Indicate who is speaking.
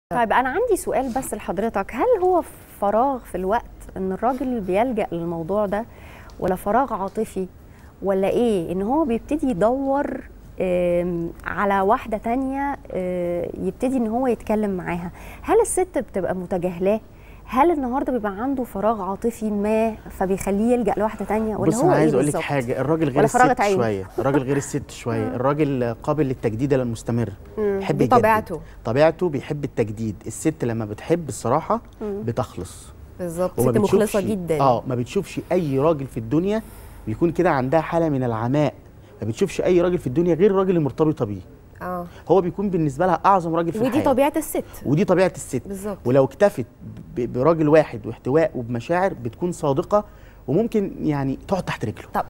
Speaker 1: طيب انا عندي سؤال بس لحضرتك هل هو فراغ في الوقت ان الراجل بيلجأ للموضوع ده ولا فراغ عاطفي ولا ايه ان هو بيبتدي يدور آم، على واحدة تانية آه، يبتدي ان هو يتكلم معاها هل الست بتبقى متجاهلاه هل النهارده بيبقى عنده فراغ عاطفي ما فبيخليه يلجأ لواحدة تانية ولا
Speaker 2: بص
Speaker 1: هو
Speaker 2: انا عايز
Speaker 1: ايه
Speaker 2: اقول لك
Speaker 1: بالظبط؟
Speaker 2: حاجه الراجل غير
Speaker 1: ولا فراغة
Speaker 2: الست
Speaker 1: عين؟
Speaker 2: شويه الراجل غير الست شويه الراجل قابل للتجديد المستمر بيحب
Speaker 3: دي
Speaker 2: يجدد.
Speaker 3: طبيعته.
Speaker 2: طبيعته بيحب التجديد الست لما بتحب الصراحه بتخلص
Speaker 3: بالظبط
Speaker 2: وما
Speaker 3: ست مخلصه
Speaker 2: بتشوفش-
Speaker 3: جدا
Speaker 2: اه ما بتشوفش اي راجل في الدنيا بيكون كده عندها حاله من العماء ما بتشوفش اي راجل في الدنيا غير الراجل المرتبطه بيه
Speaker 3: اه
Speaker 2: هو بيكون بالنسبه لها اعظم راجل في
Speaker 3: ودي
Speaker 2: الحياه
Speaker 3: طبيعه الست
Speaker 2: ودي طبيعه الست
Speaker 3: بالظبط.
Speaker 2: ولو اكتفت ب- براجل واحد واحتواء وبمشاعر بتكون صادقه وممكن يعني تقعد تحت رجله
Speaker 3: طب